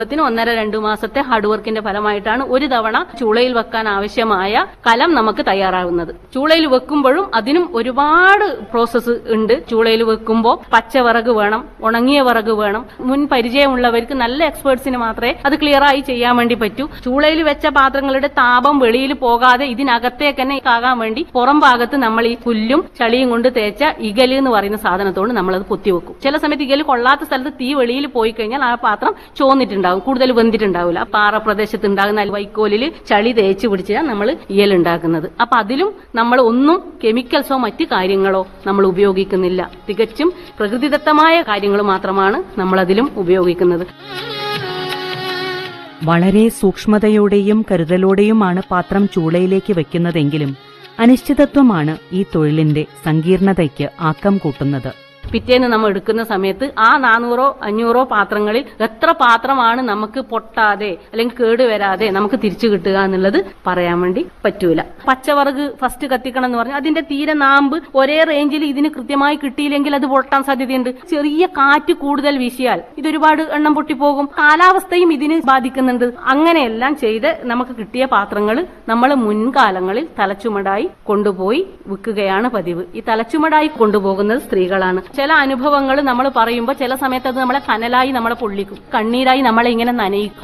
ത്തിന് ഒന്നര രണ്ടു മാസത്തെ ഹാർഡ് വർക്കിന്റെ ഫലമായിട്ടാണ് ഒരു തവണ ചൂളയിൽ വെക്കാൻ ആവശ്യമായ കലം നമുക്ക് തയ്യാറാകുന്നത് ചൂളയിൽ വെക്കുമ്പോഴും അതിനും ഒരുപാട് പ്രോസസ്സ് ഉണ്ട് ചൂളയിൽ വെക്കുമ്പോൾ പച്ചവിറക് വേണം ഉണങ്ങിയ വിറക് വേണം മുൻ പരിചയമുള്ളവർക്ക് നല്ല എക്സ്പേർട്സിന് മാത്രമേ അത് ക്ലിയർ ആയി ചെയ്യാൻ വേണ്ടി പറ്റൂ ചൂളയിൽ വെച്ച പാത്രങ്ങളുടെ താപം വെളിയിൽ പോകാതെ ഇതിനകത്തേക്ക് തന്നെ ആകാൻ വേണ്ടി പുറം ഭാഗത്ത് നമ്മൾ ഈ പുല്ലും ചളിയും കൊണ്ട് തേച്ച ഇഗല് എന്ന് പറയുന്ന സാധനത്തോട് നമ്മൾ അത് പൊത്തിവെക്കും ചില സമയത്ത് ഇഗല് കൊള്ളാത്ത സ്ഥലത്ത് തീ വെളിയിൽ പോയി കഴിഞ്ഞാൽ ആ പാത്രം ചോന്നിട്ടുണ്ടാവും കൂടുതൽ വെന്തിട്ടുണ്ടാവില്ല ആ പാറ പ്രദേശത്ത് ഉണ്ടാകുന്ന വൈക്കോലിൽ ചളി തേച്ച് പിടിച്ചാണ് നമ്മൾ ഇയൽ ഉണ്ടാക്കുന്നത് അപ്പൊ അതിലും നമ്മൾ ഒന്നും കെമിക്കൽസോ മറ്റു കാര്യങ്ങളോ നമ്മൾ ഉപയോഗിക്കുന്നില്ല തികച്ചും പ്രകൃതിദത്തമായ കാര്യങ്ങൾ മാത്രമാണ് നമ്മൾ അതിലും ഉപയോഗിക്കുന്നത് വളരെ സൂക്ഷ്മതയോടെയും കരുതലോടെയുമാണ് പാത്രം ചൂളയിലേക്ക് വെക്കുന്നതെങ്കിലും അനിശ്ചിതത്വമാണ് ഈ തൊഴിലിന്റെ സങ്കീർണതയ്ക്ക് ആക്കം കൂട്ടുന്നത് പിറ്റേന്ന് നമ്മൾ എടുക്കുന്ന സമയത്ത് ആ നാനൂറോ അഞ്ഞൂറോ പാത്രങ്ങളിൽ എത്ര പാത്രമാണ് നമുക്ക് പൊട്ടാതെ അല്ലെങ്കിൽ കേടുവരാതെ നമുക്ക് തിരിച്ചു കിട്ടുക എന്നുള്ളത് പറയാൻ വേണ്ടി പറ്റൂല പച്ചവറക് ഫസ്റ്റ് കത്തിക്കണം എന്ന് പറഞ്ഞാൽ അതിന്റെ തീരെ നാമ്പ് ഒരേ റേഞ്ചിൽ ഇതിന് കൃത്യമായി കിട്ടിയില്ലെങ്കിൽ അത് പൊട്ടാൻ സാധ്യതയുണ്ട് ചെറിയ കാറ്റ് കൂടുതൽ വീശിയാൽ ഇതൊരുപാട് എണ്ണം പൊട്ടിപ്പോകും കാലാവസ്ഥയും ഇതിന് ബാധിക്കുന്നുണ്ട് അങ്ങനെയെല്ലാം ചെയ്ത് നമുക്ക് കിട്ടിയ പാത്രങ്ങൾ നമ്മൾ മുൻകാലങ്ങളിൽ തലച്ചുമടായി കൊണ്ടുപോയി വിൽക്കുകയാണ് പതിവ് ഈ തലച്ചുമടായി കൊണ്ടുപോകുന്നത് സ്ത്രീകളാണ് ചില അനുഭവങ്ങൾ നമ്മൾ പറയുമ്പോൾ ചില സമയത്ത് അത് നമ്മളെ കനലായി നമ്മളെ പൊള്ളിക്കും കണ്ണീരായി നമ്മളെ ഇങ്ങനെ നനയിക്കും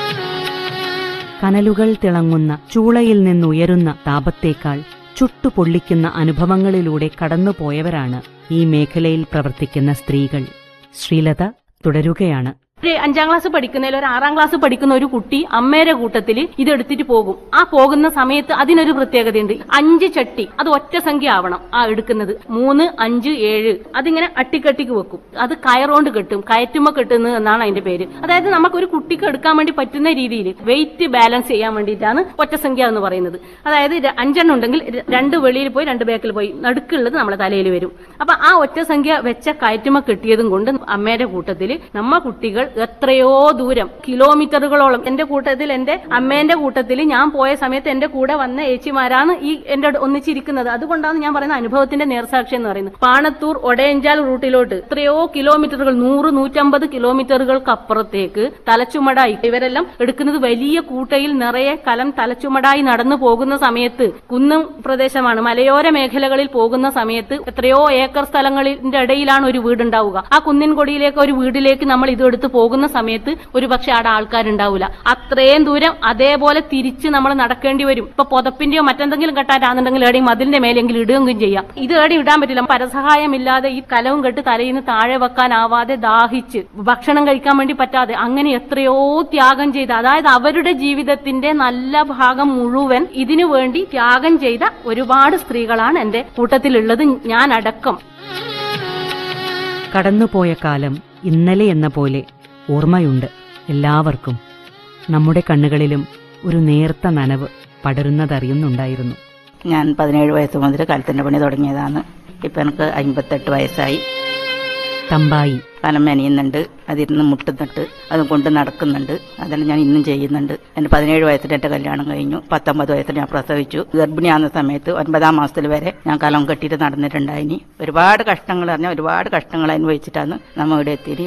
കനലുകൾ തിളങ്ങുന്ന ചൂളയിൽ നിന്നുയരുന്ന താപത്തേക്കാൾ ചുട്ടുപൊള്ളിക്കുന്ന അനുഭവങ്ങളിലൂടെ കടന്നുപോയവരാണ് ഈ മേഖലയിൽ പ്രവർത്തിക്കുന്ന സ്ത്രീകൾ ശ്രീലത തുടരുകയാണ് ഒരു അഞ്ചാം ക്ലാസ് പഠിക്കുന്നതിൽ ഒരു ആറാം ക്ലാസ് പഠിക്കുന്ന ഒരു കുട്ടി അമ്മയുടെ കൂട്ടത്തിൽ ഇത് എടുത്തിട്ട് പോകും ആ പോകുന്ന സമയത്ത് അതിനൊരു പ്രത്യേകതയുണ്ട് അഞ്ച് ചട്ടി അത് ഒറ്റ സംഖ്യ ആവണം ആ എടുക്കുന്നത് മൂന്ന് അഞ്ച് ഏഴ് അതിങ്ങനെ അട്ടിക്കട്ടിക്ക് വെക്കും അത് കയറുകൊണ്ട് കെട്ടും കയറ്റുമ്പോ കെട്ടുന്നത് എന്നാണ് അതിന്റെ പേര് അതായത് നമുക്ക് ഒരു കുട്ടിക്ക് എടുക്കാൻ വേണ്ടി പറ്റുന്ന രീതിയിൽ വെയിറ്റ് ബാലൻസ് ചെയ്യാൻ വേണ്ടിയിട്ടാണ് ഒറ്റ സംഖ്യ എന്ന് പറയുന്നത് അതായത് ര- അഞ്ചെണ്ണം ഉണ്ടെങ്കിൽ ര- രണ്ട് വെളിയിൽ പോയി രണ്ട് ബാക്കിൽ പോയി നടുക്കുള്ളത് നമ്മളെ തലയിൽ വരും അപ്പൊ ആ ഒറ്റ സംഖ്യ വെച്ച കയറ്റുമ കിട്ടിയതും കൊണ്ട് അമ്മയുടെ കൂട്ടത്തിൽ നമ്മ കുട്ടികൾ എത്രയോ ദൂരം കിലോമീറ്ററുകളോളം എന്റെ കൂട്ടത്തിൽ എന്റെ അമ്മേന്റെ കൂട്ടത്തിൽ ഞാൻ പോയ സമയത്ത് എന്റെ കൂടെ വന്ന ഏച്ചിമാരാണ് ഈ എന്റെ അടു- ഒന്നിച്ചിരിക്കുന്നത് അതുകൊണ്ടാണ് ഞാൻ പറയുന്ന അനുഭവത്തിന്റെ നേർസാക്ഷി എന്ന് പറയുന്നത് പാണത്തൂർ ഒടയഞ്ചാൽ റൂട്ടിലോട്ട് എത്രയോ കിലോമീറ്ററുകൾ നൂറ് നൂറ്റമ്പത് കിലോമീറ്ററുകൾക്ക് അപ്പുറത്തേക്ക് തലച്ചുമടായി ഇവരെല്ലാം എടുക്കുന്നത് വലിയ കൂട്ടയിൽ നിറയെ കലം തലച്ചുമടായി നടന്നു പോകുന്ന സമയത്ത് കുന്നും പ്രദേശമാണ് മലയോര മേഖലകളിൽ പോകുന്ന സമയത്ത് എത്രയോ ഏക്കർ സ്ഥലങ്ങളിന്റെ ഇടയിലാണ് ഒരു വീടുണ്ടാവുക ആ കുന്നിൻ കൊടിയിലേക്ക് ഒരു വീട്ടിലേക്ക് നമ്മൾ ഇത് എടുത്ത് പോകുന്ന സമയത്ത് ഒരു പക്ഷെ അവിടെ ആൾക്കാരുണ്ടാവില്ല അത്രയും ദൂരം അതേപോലെ തിരിച്ച് നമ്മൾ നടക്കേണ്ടി വരും ഇപ്പൊ പുതപ്പിന്റെയോ മറ്റെന്തെങ്കിലും കെട്ടാനാണെന്നുണ്ടെങ്കിൽ എവിടെയും മതിലിന്റെ മേലെങ്കിലും ഇടുകയും ചെയ്യാം ഇത് എവിടെയും ഇടാൻ പറ്റില്ല പരസഹായമില്ലാതെ ഈ കലവും കെട്ട് തലയിൽ നിന്ന് താഴെ വെക്കാനാവാതെ ദാഹിച്ച് ഭക്ഷണം കഴിക്കാൻ വേണ്ടി പറ്റാതെ അങ്ങനെ എത്രയോ ത്യാഗം ചെയ്ത് അതായത് അവരുടെ ജീവിതത്തിന്റെ നല്ല ഭാഗം മുഴുവൻ ഇതിനു വേണ്ടി ത്യാഗം ചെയ്ത ഒരുപാട് സ്ത്രീകളാണ് എന്റെ കൂട്ടത്തിലുള്ളത് ഞാൻ അടക്കം കടന്നുപോയ കാലം ഇന്നലെ എന്ന പോലെ ഓർമ്മയുണ്ട് എല്ലാവർക്കും നമ്മുടെ കണ്ണുകളിലും ഒരു നേർത്ത നനവ് പടരുന്നതറിയുന്നുണ്ടായിരുന്നു ഞാൻ പതിനേഴ് വയസ്സ് മുതൽ കലത്തിന്റെ പണി തുടങ്ങിയതാണ് ഇപ്പം എനിക്ക് അമ്പത്തെട്ട് വയസ്സായി തമ്പായി കലം മെനയുന്നുണ്ട് അതിരുന്ന് മുട്ടുന്നുണ്ട് അതും കൊണ്ട് നടക്കുന്നുണ്ട് അതെല്ലാം ഞാൻ ഇന്നും ചെയ്യുന്നുണ്ട് എൻ്റെ പതിനേഴ് വയസ്സിൽ എൻ്റെ കല്യാണം കഴിഞ്ഞു പത്തൊമ്പത് വയസ്സിൽ ഞാൻ പ്രസവിച്ചു ഗർഭിണിയാകുന്ന സമയത്ത് ഒൻപതാം മാസത്തിൽ വരെ ഞാൻ കലം കെട്ടിയിട്ട് നടന്നിട്ടുണ്ടായിനി ഒരുപാട് കഷ്ടങ്ങൾ അറിഞ്ഞാൽ ഒരുപാട് കഷ്ടങ്ങൾ അനുഭവിച്ചിട്ടാണ് നമ്മ ഇവിടെ എത്തിയത്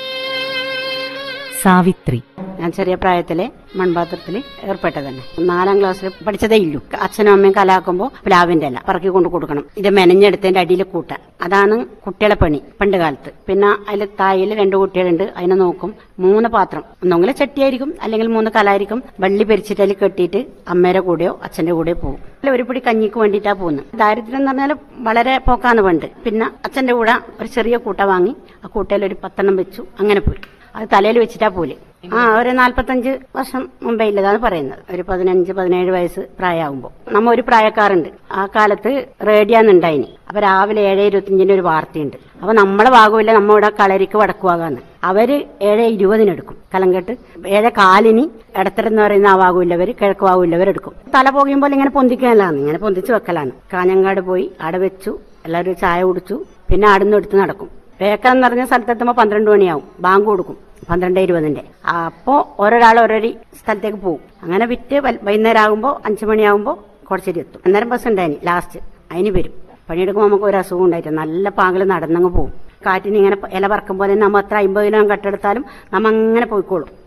സാവിത്രി ഞാൻ ചെറിയ പ്രായത്തിലെ മൺപാത്രത്തിൽ ഏർപ്പെട്ടതന്നെ നാലാം ക്ലാസ്സിൽ പഠിച്ചതേ ഇല്ലു അച്ഛനും അമ്മയും കലാക്കുമ്പോൾ പ്ലാവിന്റെ അല്ല പറക്കി കൊണ്ട് കൊടുക്കണം ഇത് മെനഞ്ഞെടുത്തതിന്റെ അടിയിൽ കൂട്ടാൻ അതാണ് കുട്ടികളെ പണി പണ്ട് കാലത്ത് പിന്നെ അതിൽ തായിൽ രണ്ട് കുട്ടികളുണ്ട് അതിനെ നോക്കും മൂന്ന് പാത്രം ഒന്നെങ്കിൽ ചട്ടിയായിരിക്കും അല്ലെങ്കിൽ മൂന്ന് കലായിരിക്കും വള്ളി പരിച്ചിട്ട് അതിൽ കെട്ടിയിട്ട് അമ്മയുടെ കൂടെയോ അച്ഛന്റെ കൂടെയോ പോകും അല്ല ഒരു പിടി കഞ്ഞിക്ക് വേണ്ടിയിട്ടാ പോകുന്നത് ദാരിദ്ര്യം എന്ന് പറഞ്ഞാൽ വളരെ പോക്കാന്ന് പണ്ട് പിന്നെ അച്ഛന്റെ കൂടെ ഒരു ചെറിയ കൂട്ട വാങ്ങി ആ കൂട്ടയിൽ ഒരു പത്തെണ്ണം വെച്ചു അങ്ങനെ പോയി അത് തലയിൽ വെച്ചിട്ടാ പോലെ ആ ഒരു നാല്പത്തഞ്ച് വർഷം മുമ്പേ ഇല്ലതാണ് പറയുന്നത് ഒരു പതിനഞ്ച് പതിനേഴ് വയസ്സ് പ്രായമാകുമ്പോൾ നമ്മ ഒരു പ്രായക്കാരുണ്ട് ആ കാലത്ത് റേഡിയാന്നുണ്ടായിനി അപ്പൊ രാവിലെ ഏഴ് ഇരുപത്തിയഞ്ചിന് ഒരു വാർത്തയുണ്ട് അപ്പൊ നമ്മളെ ഭാഗമില്ല നമ്മ ഇവിടെ കളരിക്ക് വടക്കുവാകാന്ന് അവര് ഏഴ് ഇരുപതിനെടുക്കും കലങ്കെട്ട് ഏഴ് കാലിന് ഇടത്തരെന്ന് പറയുന്ന ആ ഭാഗമില്ലവര് കിഴക്ക് ഭാഗമില്ലവരെടുക്കും തല പോകുമ്പോൾ ഇങ്ങനെ പൊന്തിക്കലാണ് ഇങ്ങനെ പൊന്തിച്ച് വെക്കലാണ് കാഞ്ഞങ്ങാട് പോയി അവിടെ വെച്ചു എല്ലാവരും ചായ കുടിച്ചു പിന്നെ ആടുന്ന് എടുത്ത് നടക്കും വേക്കെന്ന് പറഞ്ഞ സ്ഥലത്തെത്തുമ്പോൾ പന്ത്രണ്ട് മണിയാവും ബാങ്ക് കൊടുക്കും പന്ത്രണ്ട് ഇരുപതിന്റെ അപ്പോ ഓരോരാൾ ഓരോരു സ്ഥലത്തേക്ക് പോകും അങ്ങനെ വിറ്റ് വൽ- വൈകുന്നേരം ആകുമ്പോൾ അഞ്ചു മണിയാകുമ്പോൾ കുറച്ചേരി എത്തും അന്നേരം ബസ് ഉണ്ടായിനി ലാസ്റ്റ് അതിന് വരും പണിയെടുക്കുമ്പോൾ നമുക്ക് ഒരു അസുഖം ഉണ്ടായിട്ട് നല്ല പാകിൽ നടന്നങ്ങ് പോകും കാറ്റിന് ഇങ്ങനെ ഇല പറക്കും പോലെ നമ്മ അത്ര അമ്പത് കിലോ കെട്ടെടുത്താലും നമ്മ അങ്ങനെ പോയിക്കോളും